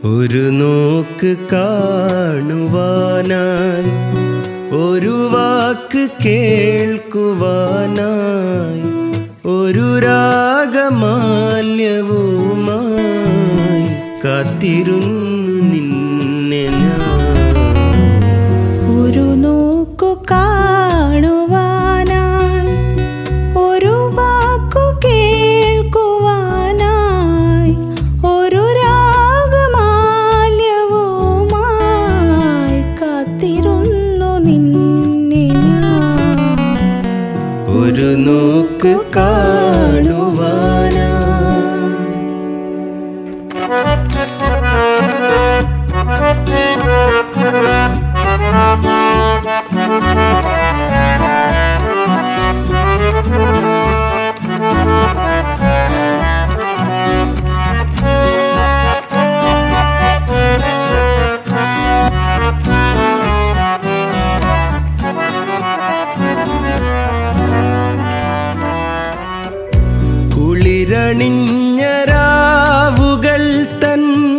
ഒരു നോക്ക് കാണുവാനായി ഒരു വാക്ക് കേൾക്കുവാനായി ഒരു രാഗമാല്യവുമായി കാത്തിരുന്നു നിന്നെ ഞാൻ ഒരു നോക്കു കാണുവാനായി ഒരു വാക്കു കേൾക്കുവാനായി ഒരു രാഗമാല്യവുമായി കാത്തിരുന്നു നിന്നെ ഞാൻ. ഒരു നോക്ക് കാണുവാനായി കുളിരണിഞ്ഞ രാവുകൾ തൻ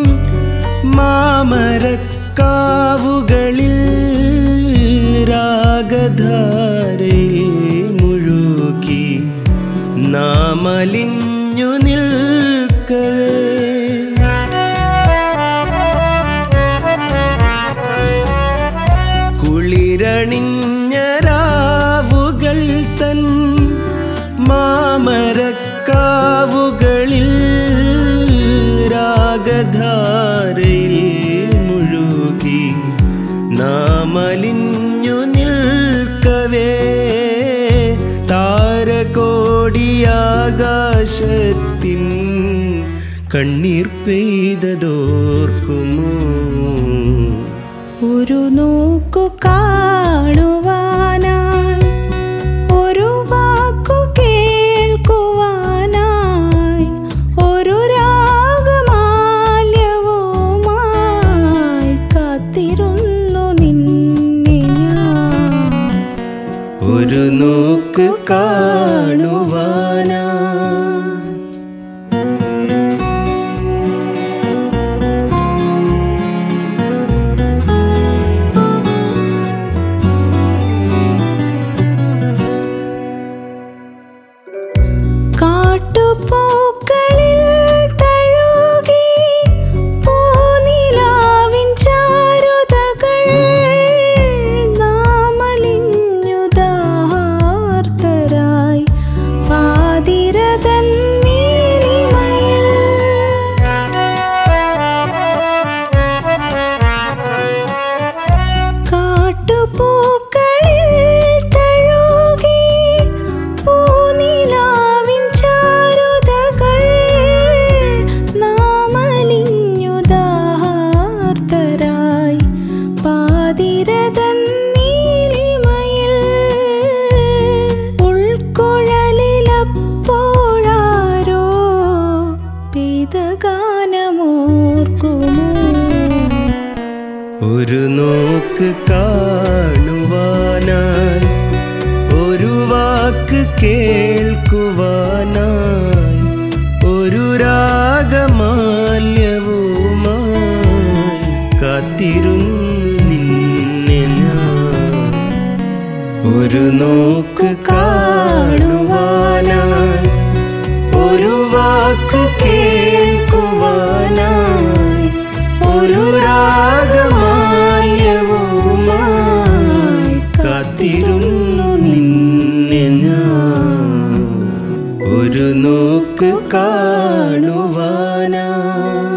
മാമരക്കാവുകളിൽ രാഗധാരയിൽ മുഴുകി നാമലിഞ്ഞു നിൽക്കവേ കുളിരണിഞ്ഞ രാവുകൾ തൻ മാമരക്കാവുകളിൽ രാഗധാരയിൽ മുഴുകി നാമലിഞ്ഞു നിൽക്കവേ താരകോടിയാകാശത്തിൻ കണ്ണീർ പെയ്തതോർക്കുമോ ഒരു നോക്കു കാണുവാനായി ഒരു വാക്കു കേൾക്കുവാനായി ഒരു രാഗമാല്യവുമായി കാത്തിരുന്നു നിന്നെ ഞാൻ. ഒരു നോക്ക് കാണുവാനാ കാട്ടുപൂക്കളിൽ തഴുകി പൂനിലാവിൻ ചാരുതകൾ നാമലിഞ്ഞുദാർത്തരായി പാതിരതൻ നീലിമയിൽ കാട്ടുപൂക്കളിൽ തഴുകി പൂനിലാവിൻ ചാരുതകൾ നാമലിഞ്ഞുദാർത്തരായി പാതിരതൻ നീലിമയിൽ ഉൾക്കുഴലിലപ്പോഴാരോ പെയ്തഗാനമോർക്കുമോ ഒരു നോക്ക് കാണുവാനായി ഒരു വാക്ക് കേൾക്കുവാനായി ഒരു രാഗമാല്യവുമായി കാത്തിരുന്നു നിന്നെ ഞാൻ ഒരു നോക്ക് കാണുവാനായി ഒരു വാക്ക് കേൾക്കുവാനായി ഒരു രാഗമാല്യവുമായി കാത്തിരുന്നു നിന്നെ ഞാൻ ഒരു നോക്ക് കാണുവാനായി